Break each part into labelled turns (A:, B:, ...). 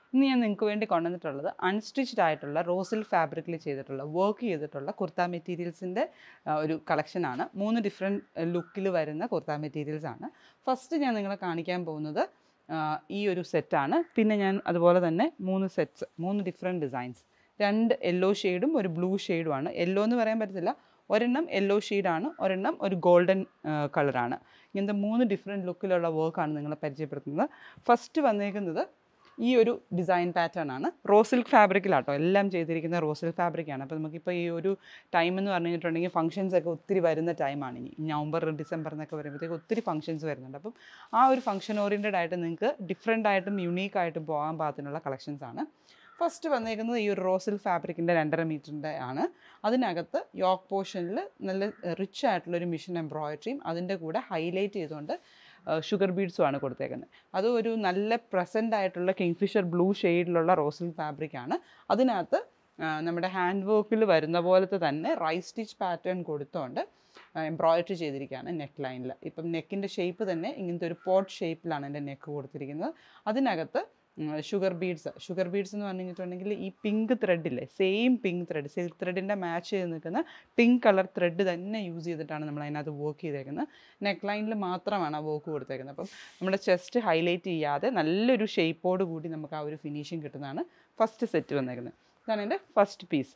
A: ഇന്ന് ഞാൻ നിങ്ങൾക്ക് വേണ്ടി കൊണ്ടുവന്നിട്ടുള്ളത് അൺസ്റ്റിച്ച്ഡ് ആയിട്ടുള്ള റോസിൽ ഫാബ്രിക്കിൽ ചെയ്തിട്ടുള്ള വർക്ക് ചെയ്തിട്ടുള്ള കുർത്ത മെറ്റീരിയൽസിൻ്റെ ഒരു കളക്ഷനാണ് മൂന്ന് ഡിഫറെൻറ്റ് ലുക്കിൽ വരുന്ന കുർത്ത മെറ്റീരിയൽസ് ആണ് ഫസ്റ്റ് ഞാൻ നിങ്ങളെ കാണിക്കാൻ പോകുന്നത് ആ, ഈ ഒരു സെറ്റാണ് പിന്നെ ഞാൻ അതുപോലെ തന്നെ മൂന്ന് സെറ്റ്സ് മൂന്ന് ഡിഫറെൻറ്റ് ഡിസൈൻസ് രണ്ട് യെല്ലോ ഷെയ്ഡും ഒരു ബ്ലൂ ഷെയ്ഡുമാണ് യെല്ലോ എന്ന് പറയാൻ പറ്റത്തില്ല ഒരെണ്ണം യെല്ലോ ഷെയ്ഡാണ് ഒരെണ്ണം ഒരു ഗോൾഡൻ കളറാണ് ഇങ്ങനത്തെ മൂന്ന് ഡിഫറെൻറ്റ് ലുക്കിലുള്ള വർക്കാണ് നിങ്ങളെ പരിചയപ്പെടുത്തുന്നത് ഫസ്റ്റ് വന്നേക്കുന്നത് ഈ ഒരു ഡിസൈൻ പാറ്റേൺ ആണ് റോ സിൽക്ക് ഫാബ്രിക്കിലാട്ടോ എല്ലാം ചെയ്തിരിക്കുന്ന റോ സിൽക്ക് ഫാബ്രിക്കാണ് അപ്പോൾ നമുക്കിപ്പോൾ ഈ ഒരു ടൈം എന്ന് പറഞ്ഞു കഴിഞ്ഞിട്ടുണ്ടെങ്കിൽ ഫംഗ്ഷൻസ് ഒക്കെ ഒത്തിരി വരുന്ന ടൈമാണ് ഇനി നവംബർ ഡിസംബർ എന്നൊക്കെ വരുമ്പോഴത്തേക്ക് ഒത്തിരി ഫംഗ്ഷൻസ് വരുന്നുണ്ട് അപ്പം ആ ഒരു ഫംഗ്ഷൻ ഓറിയൻറ്റഡ് ആയിട്ട് നിങ്ങൾക്ക് ഡിഫറെൻ്റ് ആയിട്ടും യുണീക്ക് ആയിട്ടും പോകാൻ പാകത്തിനുള്ള കളക്ഷൻസ് ആണ് ഫസ്റ്റ് വന്നേക്കുന്നത് ഈ ഒരു റോസിൽ ഫാബ്രിക്കിൻ്റെ രണ്ടര മീറ്ററിൻ്റെ ആണ് അതിനകത്ത് യോക്ക് പോർഷനിൽ നല്ല റിച്ച് ആയിട്ടുള്ള ഒരു മിഷൻ എംബ്രോയിഡറിയും അതിൻ്റെ കൂടെ ഹൈലൈറ്റ് ചെയ്തുകൊണ്ട് ഷുഗർ ബീഡ്സും ആണ് കൊടുത്തേക്കുന്നത് അത് ഒരു നല്ല പ്രസൻ്റ് ആയിട്ടുള്ള കിങ്ഫിഷർ ബ്ലൂ ഷെയ്ഡിലുള്ള റോസിൽ ഫാബ്രിക്കാണ് അതിനകത്ത് ആ, നമ്മുടെ ഹാൻഡ് വർക്കിൽ വരുന്ന പോലത്തെ തന്നെ റൈസ് സ്റ്റിച്ച് പാറ്റേൺ കൊടുത്തുകൊണ്ട് എംബ്രോയിഡറി ചെയ്തിരിക്കുകയാണ് നെക്ക് ലൈനിൽ ഇപ്പം നെക്കിൻ്റെ ഷേപ്പ് തന്നെ ഇങ്ങനത്തെ ഒരു പോട്ട് ഷേപ്പിലാണ് എൻ്റെ നെക്ക് കൊടുത്തിരിക്കുന്നത് അതിനകത്ത് ഷുഗർ ബീഡ്സ് ഷുഗർ ബീഡ്സ് എന്ന് പറഞ്ഞു കഴിഞ്ഞിട്ടുണ്ടെങ്കിൽ ഈ പിങ്ക് ത്രെഡില്ലേ സെയിം പിങ്ക് ത്രെഡ് സിൽക്ക് ത്രെഡിൻ്റെ മാച്ച് ചെയ്ത് നിൽക്കുന്ന പിങ്ക് കളർ ത്രെഡ് തന്നെ യൂസ് ചെയ്തിട്ടാണ് നമ്മൾ അതിനകത്ത് വർക്ക് ചെയ്തേക്കുന്നത് നെക്ക് ലൈനിൽ മാത്രമാണ് ആ വർക്ക് കൊടുത്തേക്കുന്നത് അപ്പം നമ്മുടെ ചെസ്റ്റ് ഹൈലൈറ്റ് ചെയ്യാതെ നല്ലൊരു ഷേപ്പോട് കൂടി നമുക്ക് ആ ഒരു ഫിനിഷിങ് കിട്ടുന്നതാണ് ഫസ്റ്റ് സെറ്റ് വന്നേക്കുന്നത് ഇതാണ് എൻ്റെ ഫസ്റ്റ് പീസ്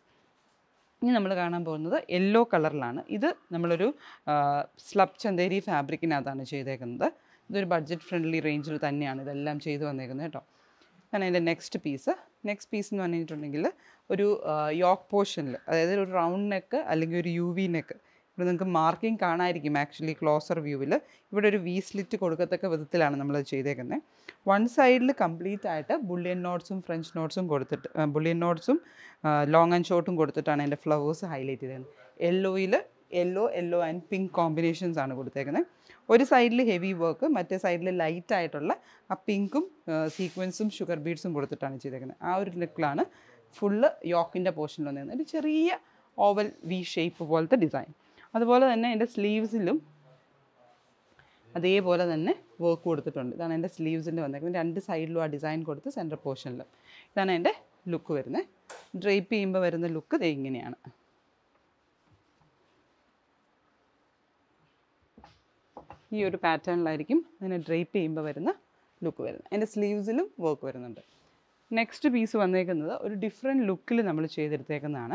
A: ഇനി നമ്മൾ കാണാൻ പോകുന്നത് യെല്ലോ കളറിലാണ് ഇത് നമ്മളൊരു സ്ലബ് ചന്തേരി ഫാബ്രിക്കിനകത്താണ് ചെയ്തേക്കുന്നത് ഇതൊരു ബഡ്ജറ്റ് ഫ്രണ്ട്ലി റേഞ്ചിൽ തന്നെയാണ് ഇതെല്ലാം ചെയ്തു വന്നേക്കുന്നത് കേട്ടോ ഞാൻ അതിൻ്റെ നെക്സ്റ്റ് പീസ് നെക്സ്റ്റ് പീസ് എന്ന് പറഞ്ഞിട്ടുണ്ടെങ്കിൽ ഒരു യോക്ക് പോർഷനിൽ അതായത് ഒരു റൗണ്ട് നെക്ക് അല്ലെങ്കിൽ ഒരു യു വി നെക്ക് ഇവിടെ നിങ്ങൾക്ക് മാർക്കിംഗ് കാണാമായിരിക്കും ആക്ച്വലി ക്ലോസർ വ്യൂവിൽ ഇവിടെ ഒരു വി സ്ലിറ്റ് കൊടുക്കത്തക്ക വിധത്തിലാണ് നമ്മൾ ചെയ്തേക്കുന്നത് വൺ സൈഡിൽ കംപ്ലീറ്റ് ആയിട്ട് ബുള്ളിയൻ നോട്ട്സും ഫ്രഞ്ച് നോട്ട്സും കൊടുത്തിട്ട് ബുള്ളിയൻ നോട്ട്സും ലോങ് ആൻഡ് ഷോർട്ടും കൊടുത്തിട്ടാണ് എൻ്റെ ഫ്ലവേഴ്സ് ഹൈലൈറ്റ് ചെയ്തേക്കുന്നത് യെല്ലോയിൽ yellow yellow and pink combinations ആണ് കൊടുത്തേക്കുന്നത് ഒരു സൈഡിൽ ഹെവി വർക്ക് മറ്റേ സൈഡിൽ ലൈറ്റ് ആയിട്ടുള്ള ആ പിങ്കും സീക്വൻസും ഷുഗർ ബീഡ്സും കൊടുത്തിട്ടാണ് ചെയ്തേക്കുന്നത് ആ ഒരു ലുക്കിലാണ് ഫുള്ള് യോക്കിൻ്റെ പോർഷനിൽ വന്നിരുന്നത് ഒരു ചെറിയ ഓവൽ വി ഷേപ്പ് പോലത്തെ ഡിസൈൻ അതുപോലെ തന്നെ എൻ്റെ സ്ലീവ്സിലും അതേപോലെ തന്നെ വർക്ക് കൊടുത്തിട്ടുണ്ട് ഇതാണ് എൻ്റെ സ്ലീവ്സിൻ്റെ വന്നേക്കുന്നത് രണ്ട് സൈഡിലും ആ ഡിസൈൻ കൊടുത്ത് സെൻറ്റർ പോർഷനിലും ഇതാണ് എൻ്റെ ലുക്ക് വരുന്നത് ഡ്രേപ്പ് ചെയ്യുമ്പോൾ വരുന്ന ലുക്ക് ദേ ഇങ്ങനെയാണ് ഈ ഒരു പാറ്റേണിലായിരിക്കും അതിനെ ഡ്രേപ്പ് ചെയ്യുമ്പോൾ വരുന്ന ലുക്ക് വരുന്നത് അതിൻ്റെ സ്ലീവ്സിലും വർക്ക് വരുന്നുണ്ട് നെക്സ്റ്റ് പീസ് വന്നേക്കുന്നത് ഒരു ഡിഫറെൻറ്റ് ലുക്കിൽ നമ്മൾ ചെയ്തെടുത്തേക്കുന്നതാണ്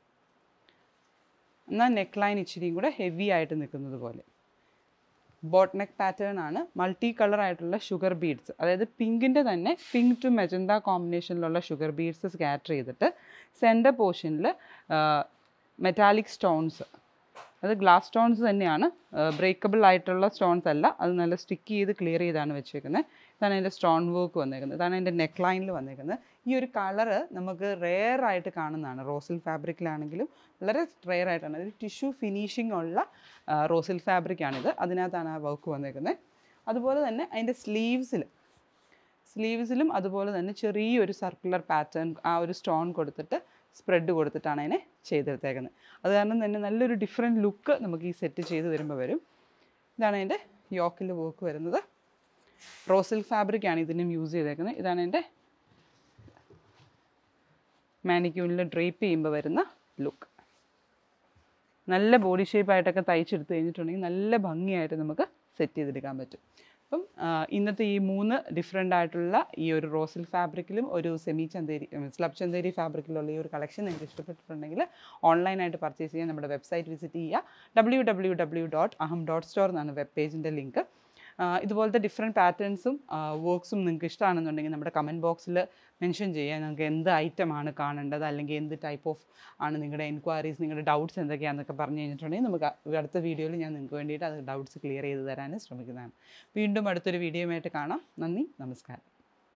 A: എന്നാൽ നെക്ക് ലൈൻ ഇച്ചിരിയും കൂടെ ഹെവി ആയിട്ട് നിൽക്കുന്നത് പോലെ ബോട്ട് നെക്ക് പാറ്റേൺ ആണ് മൾട്ടി കളർ ആയിട്ടുള്ള ഷുഗർ ബീഡ്സ് അതായത് പിങ്കിൻ്റെ തന്നെ പിങ്ക് ടു മെജന്ത കോമ്പിനേഷനിലുള്ള ഷുഗർ ബീഡ്സ് സ്കാറ്റർ ചെയ്തിട്ട് സെൻറ്റർ പോർഷനിൽ മെറ്റാലിക് സ്റ്റോൺസ് അത് ഗ്ലാസ് സ്റ്റോൺസ് തന്നെയാണ് ബ്രേക്കബിൾ ആയിട്ടുള്ള സ്റ്റോൺസ് അല്ല അത് നല്ല സ്റ്റിക്ക് ചെയ്ത് ക്ലിയർ ചെയ്താണ് വെച്ചേക്കുന്നത് ഇതാണ് എൻ്റെ സ്റ്റോൺ വർക്ക് വന്നേക്കുന്നത് ഇതാണ് എൻ്റെ നെക്ക് ലൈനിൽ വന്നേക്കുന്നത് ഈ ഒരു കളറ് നമുക്ക് റെയർ ആയിട്ട് കാണുന്നതാണ് റോസിൽ ഫാബ്രിക്കിലാണെങ്കിലും വളരെ റെയർ ആയിട്ടാണ് ഒരു ടിഷ്യൂ ഫിനിഷിംഗ് ഉള്ള റോസിൽ ഫാബ്രിക്കാണിത് അതിനകത്താണ് ആ വർക്ക് വന്നേക്കുന്നത് അതുപോലെ തന്നെ അതിൻ്റെ സ്ലീവ്സിൽ സ്ലീവ്സിലും അതുപോലെ തന്നെ ചെറിയൊരു സർക്കുലർ പാറ്റേൺ ആ ഒരു സ്റ്റോൺ കൊടുത്തിട്ട് സ്പ്രെഡ് കൊടുത്തിട്ടാണ് അതിനെ ചെയ്തെടുത്തേക്കുന്നത് അത് കാരണം തന്നെ നല്ലൊരു ഡിഫറെൻറ്റ് ലുക്ക് നമുക്ക് ഈ സെറ്റ് ചെയ്ത് വരുമ്പോൾ വരും ഇതാണ് എൻ്റെ യോക്കിൽ വർക്ക് വരുന്നത് റോസിൽ ഫാബ്രിക്കാണ് ഇതിനും യൂസ് ചെയ്തേക്കുന്നത് ഇതാണ് എൻ്റെ മാനിക്യൂണിൽ ഡ്രേപ്പ് ചെയ്യുമ്പോൾ വരുന്ന ലുക്ക് നല്ല ബോഡി ഷേപ്പായിട്ടൊക്കെ തയ്ച്ചെടുത്ത് കഴിഞ്ഞിട്ടുണ്ടെങ്കിൽ നല്ല ഭംഗിയായിട്ട് നമുക്ക് സെറ്റ് ചെയ്തെടുക്കാൻ പറ്റും അപ്പം ആ, ഇന്നത്തെ ഈ മൂന്ന് ഡിഫറെൻ്റ് ആയിട്ടുള്ള ഈ ഒരു റോസിൽ ഫാബ്രിക്കിലും ഒരു സെമി ചന്തേരി സ്ലബ് ചന്തേരി ഫാബ്രിക്കിലുള്ള ഈ ഒരു കളക്ഷൻ നിങ്ങൾക്ക് ഇഷ്ടപ്പെട്ടിട്ടുണ്ടെങ്കിൽ ഓൺലൈനായിട്ട് പർച്ചേസ് ചെയ്യാൻ നമ്മുടെ വെബ്സൈറ്റ് വിസിറ്റ് ചെയ്യുക W W W dot Aham dot store എന്നാണ് വെബ് പേജിൻ്റെ ലിങ്ക് ഇതുപോലത്തെ ഡിഫറെൻറ്റ് പാറ്റേൺസും വർക്ക്സും നിങ്ങൾക്ക് ഇഷ്ടമാണെന്നുണ്ടെങ്കിൽ നമ്മുടെ കമൻറ്റ് ബോക്സിൽ മെൻഷൻ ചെയ്യുക നിങ്ങൾക്ക് എന്ത് ഐറ്റമാണ് കാണേണ്ടത് അല്ലെങ്കിൽ എന്ത് ടൈപ്പ് ഓഫ് ആണ് നിങ്ങളുടെ എൻക്വയറീസ് നിങ്ങളുടെ ഡൗട്ട്സ് എന്തൊക്കെയാണെന്നൊക്കെ പറഞ്ഞു കഴിഞ്ഞിട്ടുണ്ടെങ്കിൽ നമുക്ക് അ- അടുത്ത വീഡിയോയിൽ ഞാൻ നിങ്ങൾക്ക് വേണ്ടിയിട്ട് അത് ഡൗട്ട്സ് ക്ലിയർ ചെയ്ത് തരാൻ ശ്രമിക്കുന്നതാണ് വീണ്ടും അടുത്തൊരു വീഡിയോയുമായിട്ട് കാണാം നന്ദി നമസ്കാരം